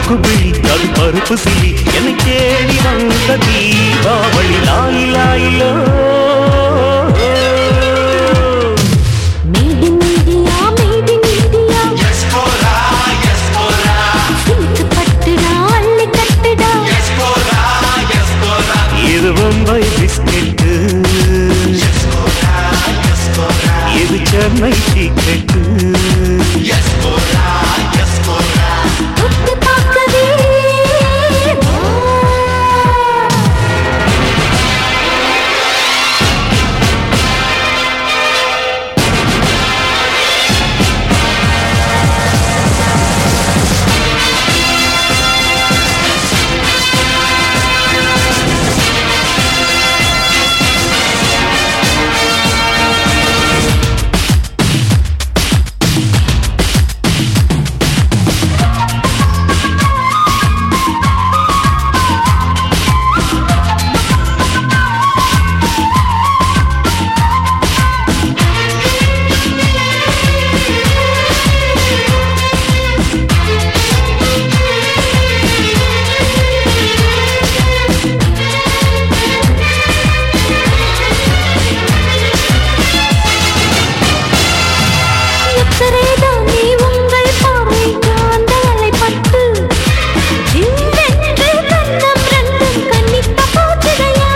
குறுக்கு விழி அது பருப்பு சிலி என்னை தேடி வந்த தீபாவளி லாயிலாயிலோ மேடி மீடியா மேடி மீடியா சிலுக்கு பட்டுடா அள்ளி கட்டுடா இது மும்பை பிஸ்கெட்டு இது சென்னை டிக்கெட்டு தொட்டு பார்க்கவே வா. எத்தனைதானே உங்கள் பார்வை காந்த அலைப்பட்டு ஜில்லென்று கண்ணம் ரெண்டும் கண்ணித்த போச்சுதையா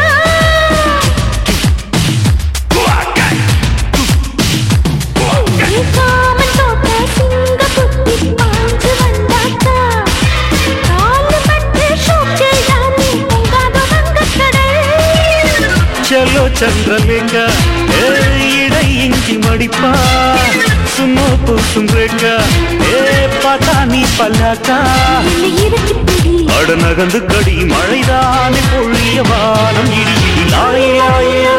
காமன் தோட்ட சிங்க குத்தி பாஞ்சு வந்தாக்கா காலு பட்டு ஷோக்கில் தானே பொங்காத வங்கக்கடல் ಚಲೋ ಚಂದ್ರಲೇಖ ಏ இடை இஞ்சி மடிப்பா சும்மா பூசும் ரேக்க ஏ பட்டாணி பல்லாக்கா என்னை இறக்கி பிடி அட நகந்து கடி மழைதானே பொழிய வானம் இடி இடி லாய் லாயே.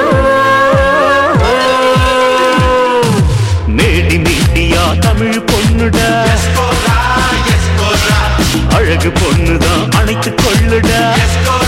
மேடி மீட்டியா தமிழ் பொண்ணுடா அழகு பொண்ணுதான் அணைத்து கொள்ளுடா